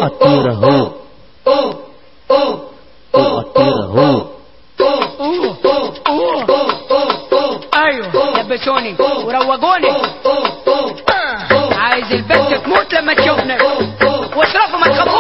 القطير اهو القطير اهو ايوه لبسوني وروجوني عايز البنت تموت لما تشوفنا واصرفوا ما تخافوا